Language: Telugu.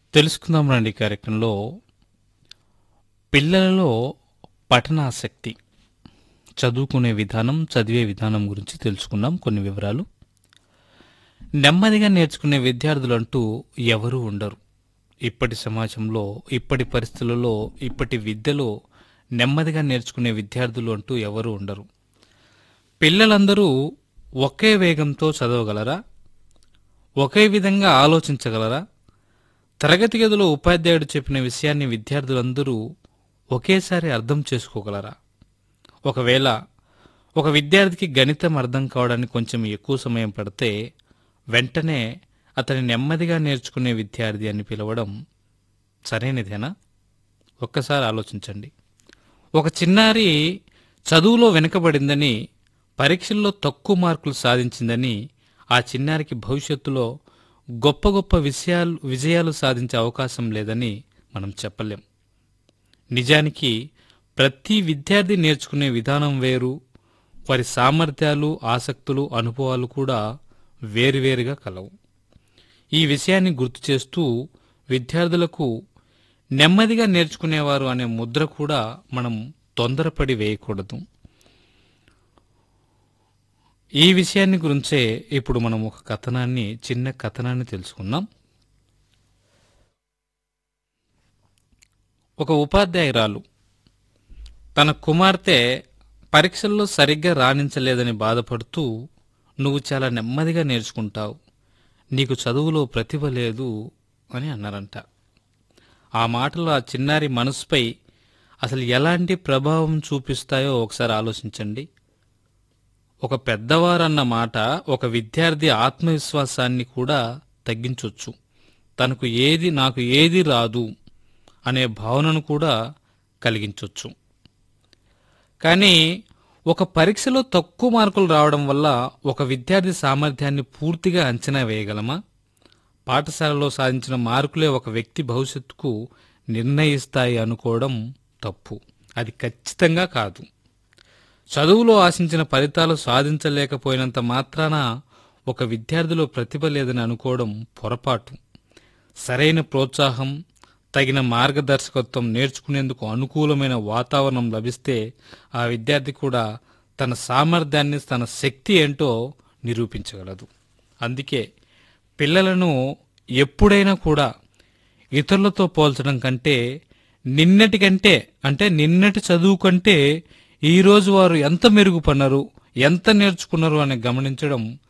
తెలుసుకుందాం రండి కార్యక్రమంలో పిల్లలలో పఠనాసక్తి చదువుకునే విధానం చదివే విధానం గురించి తెలుసుకుందాం కొన్ని వివరాలు నెమ్మదిగా నేర్చుకునే విద్యార్థులు అంటూ ఎవరూ ఉండరు ఇప్పటి సమాజంలో ఇప్పటి పరిస్థితులలో ఇప్పటి విద్యలో నెమ్మదిగా నేర్చుకునే విద్యార్థులు అంటూ ఎవరూ ఉండరు పిల్లలందరూ ఒకే వేగంతో చదవగలరా ఒకే విధంగా ఆలోచించగలరా తరగతి గదిలో ఉపాధ్యాయుడు చెప్పిన విషయాన్ని విద్యార్థులందరూ ఒకేసారి అర్థం చేసుకోగలరా ఒకవేళ ఒక విద్యార్థికి గణితం అర్థం కావడానికి కొంచెం ఎక్కువ సమయం పడితే వెంటనే అతని నెమ్మదిగా నేర్చుకునే విద్యార్థి అని పిలవడం సరైనదేనా ఒక్కసారి ఆలోచించండి ఒక చిన్నారి చదువులో వెనుకబడిందని పరీక్షల్లో తక్కువ మార్కులు సాధించిందని ఆ చిన్నారికి భవిష్యత్తులో గొప్ప గొప్ప విషయాలు విజయాలు సాధించే అవకాశం లేదని మనం చెప్పలేం నిజానికి ప్రతి విద్యార్థి నేర్చుకునే విధానం వేరు వారి సామర్థ్యాలు ఆసక్తులు అనుభవాలు కూడా వేరువేరుగా కలవు ఈ విషయాన్ని గుర్తు చేస్తూ విద్యార్థులకు నెమ్మదిగా నేర్చుకునేవారు అనే ముద్ర కూడా మనం తొందరపడి వేయకూడదు ఈ విషయాన్ని గురించే ఇప్పుడు మనం ఒక కథనాన్ని చిన్న కథనాన్ని తెలుసుకుందాం ఒక ఉపాధ్యాయురాలు తన కుమార్తె పరీక్షల్లో సరిగ్గా రాణించలేదని బాధపడుతూ నువ్వు చాలా నెమ్మదిగా నేర్చుకుంటావు నీకు చదువులో ప్రతిభ లేదు అని అన్నారంట ఆ మాటలు ఆ చిన్నారి మనసుపై అసలు ఎలాంటి ప్రభావం చూపిస్తాయో ఒకసారి ఆలోచించండి ఒక పెద్దవారన్న మాట ఒక విద్యార్థి ఆత్మవిశ్వాసాన్ని కూడా తగ్గించొచ్చు తనకు ఏది నాకు ఏది రాదు అనే భావనను కూడా కలిగించొచ్చు కానీ ఒక పరీక్షలో తక్కువ మార్కులు రావడం వల్ల ఒక విద్యార్థి సామర్థ్యాన్ని పూర్తిగా అంచనా వేయగలమా పాఠశాలలో సాధించిన మార్కులే ఒక వ్యక్తి భవిష్యత్తుకు నిర్ణయిస్తాయి అనుకోవడం తప్పు అది ఖచ్చితంగా కాదు చదువులో ఆశించిన ఫలితాలు సాధించలేకపోయినంత మాత్రాన ఒక విద్యార్థిలో ప్రతిభ లేదని అనుకోవడం పొరపాటు సరైన ప్రోత్సాహం తగిన మార్గదర్శకత్వం నేర్చుకునేందుకు అనుకూలమైన వాతావరణం లభిస్తే ఆ విద్యార్థి కూడా తన సామర్థ్యాన్ని తన శక్తి ఏంటో నిరూపించగలదు అందుకే పిల్లలను ఎప్పుడైనా కూడా ఇతరులతో పోల్చడం కంటే నిన్నటి కంటే అంటే నిన్నటి చదువు కంటే ఈరోజు వారు ఎంత మెరుగుపన్నారు ఎంత నేర్చుకున్నారు అని గమనించడం